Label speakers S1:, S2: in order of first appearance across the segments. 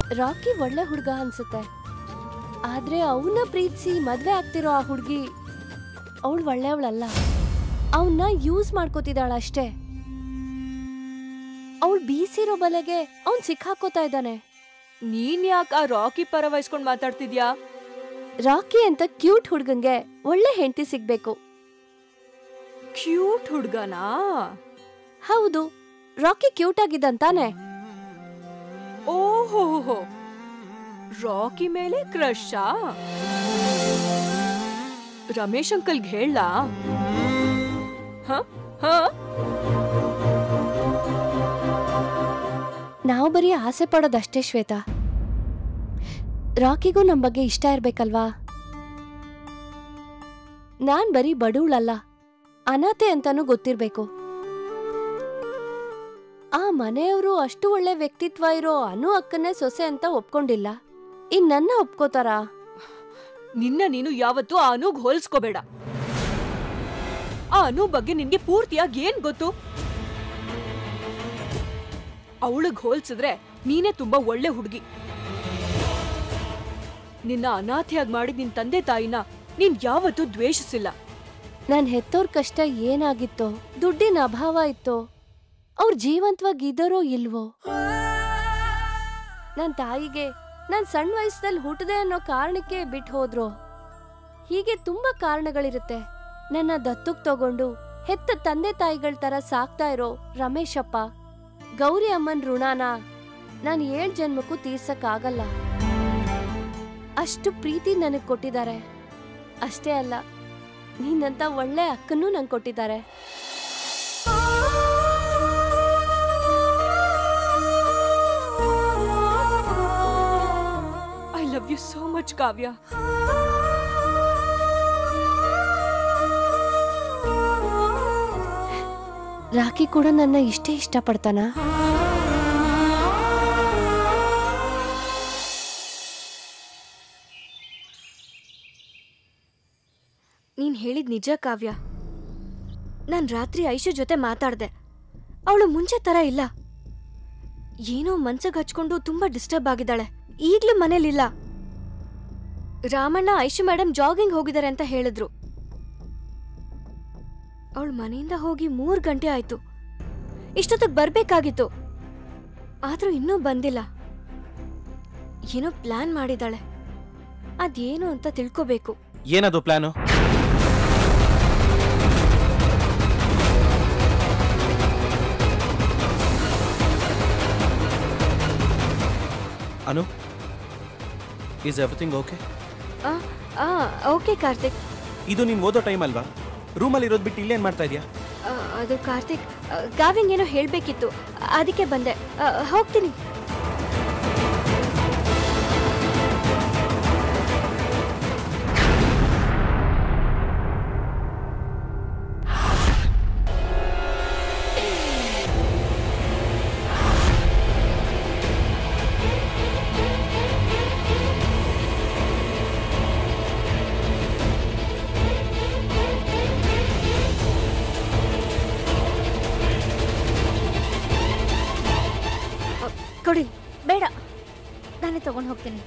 S1: ರಾಕಿ ಒಳ್ಳೆ ಹುಡ್ಗ ಅನ್ಸುತ್ತೆ ಆದ್ರೆ ಅವನ್ನ ಪ್ರೀತಿಸಿ ಮದ್ವೆ ಆಗ್ತಿರೋ ಆ ಹುಡ್ಗಿ ಅವಳು ಒಳ್ಳೆಯವಳಲ್ಲ ಅವನ್ನ ಯೂಸ್ ಮಾಡ್ಕೋತಿದ್ದಾಳಷ್ಟೇ ಅವಳು ಬೀಸಿರೋ ಬಲೆಗೆ ಅವ್ನ್ ಸಿಕ್ಕಾಕೋತಾ ಇದ್ದಾನೆ
S2: ನೀನ್ ಯಾಕೆ ಆ ರಾಕಿ ಪರ ವಹಿಸ್ಕೊಂಡ್ ಮಾತಾಡ್ತಿದ್ಯಾ
S1: ರಾಕಿ ಅಂತ ಕ್ಯೂಟ್ ಹುಡ್ಗಂಗೆ ಒಳ್ಳೆ ಹೆಂಡತಿ ಸಿಗ್ಬೇಕು
S2: ಕ್ಯೂಟ್ ಹುಡ್ಗನಾ
S1: ಹೌದು ರಾಕಿ ಕ್ಯೂಟ್ ಆಗಿದ್ದಂತಾನೆ
S2: ಓಹೋ ರಾಕಿ ಮೇಲೆ ಕ್ರಶಾ ರಮೇಶ್ ಅಂಕಲ್ಗೆ ಹೇಳ ಹ ಹ
S1: ನಾವು ಬರೀ ಆಸೆ ಪಡೋದಷ್ಟೇ ಶ್ವೇತಾ ರಾಕಿಗೂ ನಮ್ ಬಗ್ಗೆ ಇಷ್ಟ ಇರ್ಬೇಕಲ್ವಾ ನಾನ್ ಬರೀ ಬಡವಳಲ್ಲ ಅನಾಥೆ ಅಂತಾನೂ ಗೊತ್ತಿರ್ಬೇಕು ಆ ಮನೆಯವರು ಅಷ್ಟು ಒಳ್ಳೆ ವ್ಯಕ್ತಿತ್ವ ಇರೋ ಅನು ಅಕ್ಕನೇ ಸೊಸೆ ಅಂತ ಒಪ್ಕೊಂಡಿಲ್ಲ ಇನ್ ನನ್ನ ಒಪ್ಕೋತಾರಾ
S2: ನಿನ್ನ ನೀನು ಯಾವತ್ತೂ ಆ ಅನುಗ್ ಹೋಲ್ಸ್ಕೋಬೇಡ ಆ ಅನು ಬಗ್ಗೆ ನಿನ್ಗೆ ಪೂರ್ತಿಯಾಗಿ ಏನ್ ಗೊತ್ತು ಅವಳಿಗ್ ಹೋಲ್ಸಿದ್ರೆ ನೀನೇ ತುಂಬಾ ಒಳ್ಳೆ ಹುಡುಗಿ ನಿನ್ನ ಅನಾಥೆಯಾಗಿ ಮಾಡಿದ ನಿನ್ ತಂದೆ ತಾಯಿನ ನೀನ್ ಯಾವತ್ತೂ ದ್ವೇಷಿಸಿಲ್ಲ
S1: ನನ್ ಹೆತ್ತೋರ್ ಕಷ್ಟ ಏನಾಗಿತ್ತೋ ದುಡ್ಡಿನ ಅಭಾವ ಇತ್ತೋ ಅವ್ರ ಜೀವಂತವಾಗಿದ್ದರೋ ಇಲ್ವೋ ನನ್ ತಾಯಿಗೆ ನಾನ್ ಸಣ್ಣ ವಯಸ್ಸಲ್ಲಿ ಹುಟ್ಟದೆ ಅನ್ನೋ ಕಾರಣಕ್ಕೆ ಬಿಟ್ಟು ಹೋದ್ರು ಹೀಗೆ ತುಂಬಾ ಕಾರಣಗಳಿರುತ್ತೆ ನನ್ನ ದತ್ತಕ್ ತಗೊಂಡು ಹೆತ್ತ ತಂದೆ ತಾಯಿಗಳ ತರ ಸಾಕ್ತಾ ಇರೋ ರಮೇಶಪ್ಪ ಗೌರಿ ಅಮ್ಮನ್ ಋಣಾನ ನಾನ್ ಏಳ್ ಜನ್ಮಕ್ಕೂ ತೀರ್ಸಕ್ಕಾಗಲ್ಲ ಅಷ್ಟು ಪ್ರೀತಿ ನನಗ್ ಕೊಟ್ಟಿದ್ದಾರೆ ಅಷ್ಟೇ ಅಲ್ಲ ನೀನಂತ ಒಳ್ಳೆ ಅಕ್ಕನೂ ನಂಗೆ ಕೊಟ್ಟಿದ್ದಾರೆ
S2: I love you so much Kavya
S1: rakhi ಕೂಡ ನನ್ನ ಇಷ್ಟೇ ಇಷ್ಟಪಡ್ತಾನ
S3: ನೀನ್ ಹೇಳಿದ್ ನಿಜ ಕಾವ್ಯ ನಾನ್ ರಾತ್ರಿ ಐಶು ಜೊತೆ ಮಾತಾಡ್ದೆ ಅವಳು ಮುಂಚೆ ತರ ಇಲ್ಲ ಏನೋ ಮನ್ಸಗ್ ಹಚ್ಕೊಂಡು ತುಂಬಾ ಡಿಸ್ಟರ್ಬ್ ಆಗಿದ್ದಾಳೆ ಈಗ್ಲೂ ಮನೇಲಿಲ್ಲ ರಾಮಣ್ಣ ಐಶು ಮೇಡಮ್ ಜಾಗಿಂಗ್ ಹೋಗಿದ್ದಾರೆ ಅಂತ ಹೇಳಿದ್ರು ಅವಳು ಮನೆಯಿಂದ ಹೋಗಿ ಮೂರ್ ಗಂಟೆ ಆಯ್ತು ಇಷ್ಟೊತ್ತಿಗೆ ಬರ್ಬೇಕಾಗಿತ್ತು ಆದ್ರೂ ಇನ್ನೂ ಬಂದಿಲ್ಲ ಏನೋ ಪ್ಲಾನ್ ಮಾಡಿದಾಳೆ ಅದೇನು ಅಂತ ತಿಳ್ಕೋಬೇಕು
S4: ಏನದು plan Anu is everything okay
S3: ಆ, ಆ, ಓಕೆ ಕಾರ್ತಿಕ್
S4: ಇದು ನೀನು ಓದೋ ಟೈಮ್ ಅಲ್ವಾ ರೂಮಲ್ಲಿ ಇರೋದು ಬಿಟ್ಟು ಇಲ್ಲೇನು ಮಾಡ್ತಾ ಇದೆಯಾ
S3: ಆ, ಅದು ಕಾರ್ತಿಕ್ ಆ, ಕಾವ್ಯಂಗ್ ಏನೋ ಹೇಳ್ಬೇಕಿತ್ತು ಅದಕ್ಕೆ ಬಂದೆ ಆ, ಹೋಗ್ತೀನಿ ಆ, ಕೊಡಿ ಬೇಡ ನಾನೇ ತಗೊಂಡು ಹೋಗ್ತೀನಿ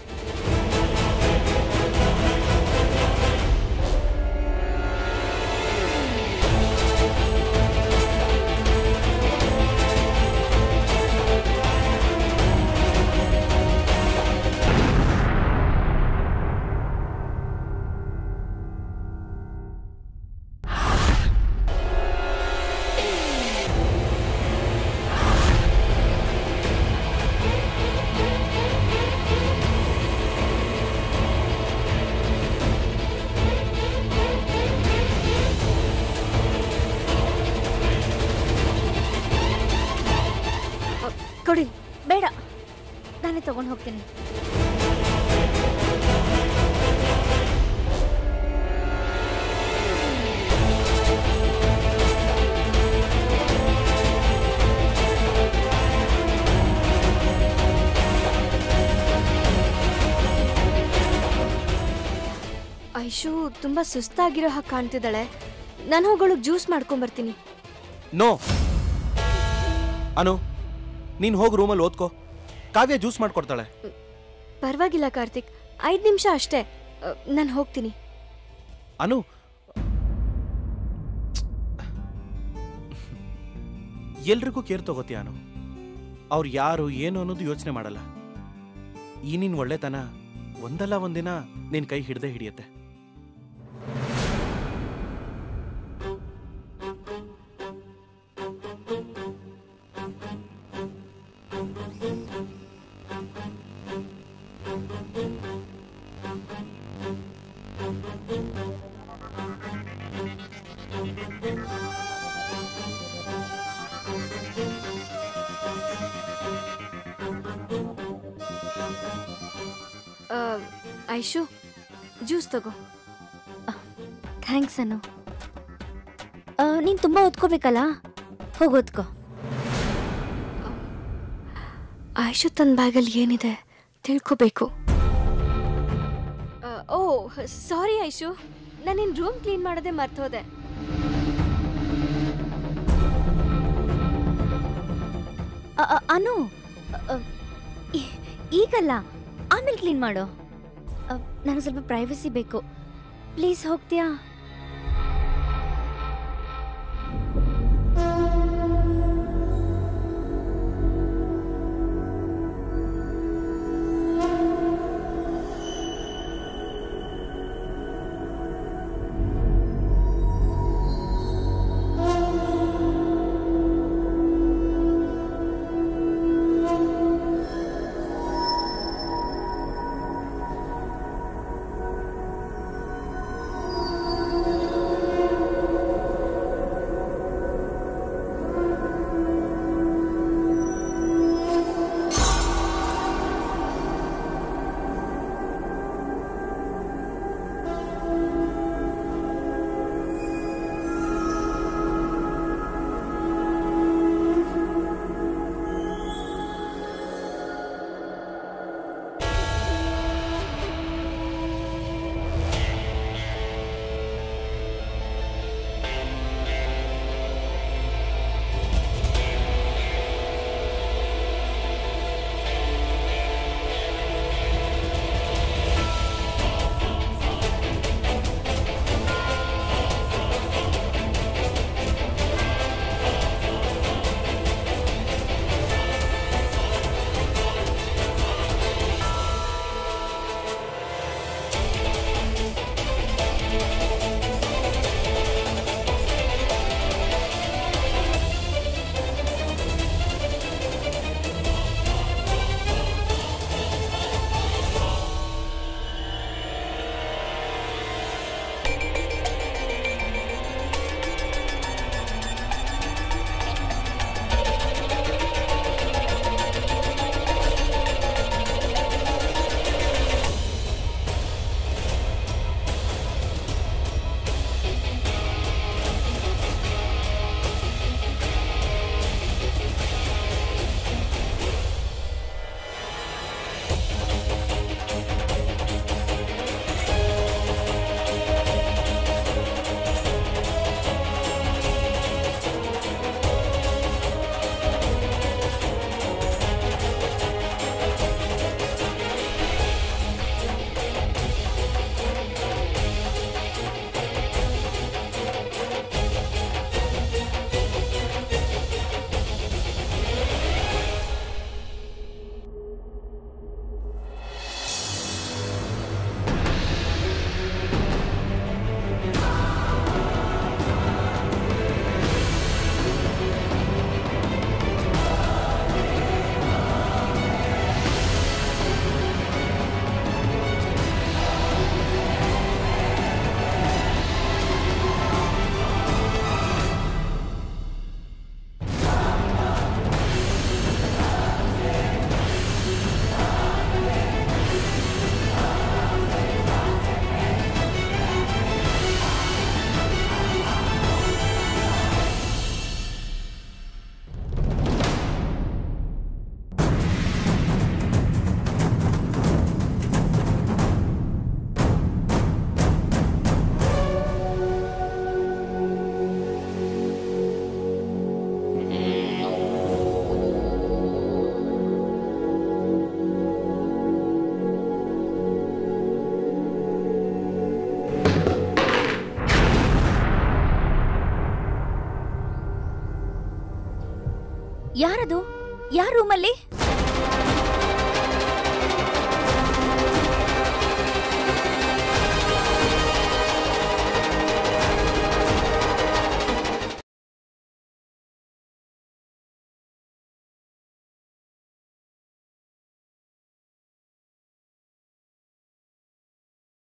S3: ಆ, ಕೊಡಿ ಬೇಡ ನಾನೇ ತಗೊಂಡು ಹೋಗ್ತೀನಿ ಐಶು ತುಂಬಾ ಸುಸ್ತಾಗಿರೋ ಹಾಗೆ ಕಾಣ್ತಿದ್ದಾಳೆ ನಾನು ಹೋಗೋಳು ಜ್ಯೂಸ್ ಮಾಡ್ಕೊಂಬರ್ತೀನಿ
S4: ನೋ ಅನು ನೀನು ಹೋಗಿ ರೂಮಲ್ಲಿ ಓದ್ಕೋ ಕಾವ್ಯ ಜ್ಯೂಸ್ ಮಾಡ್ಕೊಡ್ತಾಳೆ
S3: ಪರವಾಗಿಲ್ಲ ಕಾರ್ತಿಕ್ ಐದು ನಿಮಿಷ ಅಷ್ಟೇ ನಾನು ಹೋಗ್ತೀನಿ
S4: ಅನು ಎಲ್ರಿಗೂ ಕೇರ್ ತಗೋತೀಯ ಅನು ಅವ್ರು ಯಾರು ಏನು ಅನ್ನೋದು ಯೋಚನೆ ಮಾಡಲ್ಲ ಈ ನಿನ್ ಒಳ್ಳೆತನ ಒಂದಲ್ಲ ಒಂದಿನ ನಿನ್ ಕೈ ಹಿಡ್ದೇ ಹಿಡಿಯತ್ತೆ
S3: ಆ, ಐಶು ಜ್ಯೂಸ್ ತಗೋ
S5: ಥ್ಯಾಂಕ್ಸ್ ಅನು ನೀನು ತುಂಬ ಓದ್ಕೋಬೇಕಲ್ಲ ಹೋಗಿ ಓದ್ಕೋ
S3: ಆಯುಷು ತನ್ನ ಬ್ಯಾಗಲ್ಲಿ ಏನಿದೆ ತಿಳ್ಕೋಬೇಕು ಆ, ಓ ಸಾರಿ ಐಶು ನಾನಿನ್ ರೂಮ್ ಕ್ಲೀನ್ ಮಾಡೋದೇ ಮರ್ತೋದೆ
S5: ಅ, ಅ, ಅನು ಅ, ಅ, ಈ- ಈಗಲ್ಲ ಆಮೇಲೆ ಕ್ಲೀನ್ ಮಾಡು ಅ, ನನಗೆ ಸ್ವಲ್ಪ ಪ್ರೈವಸಿ ಬೇಕು ಪ್ಲೀಸ್ ಹೋಗ್ತೀಯಾ ಯಾರದು ಯಾರ ರೂಮಲ್ಲಿ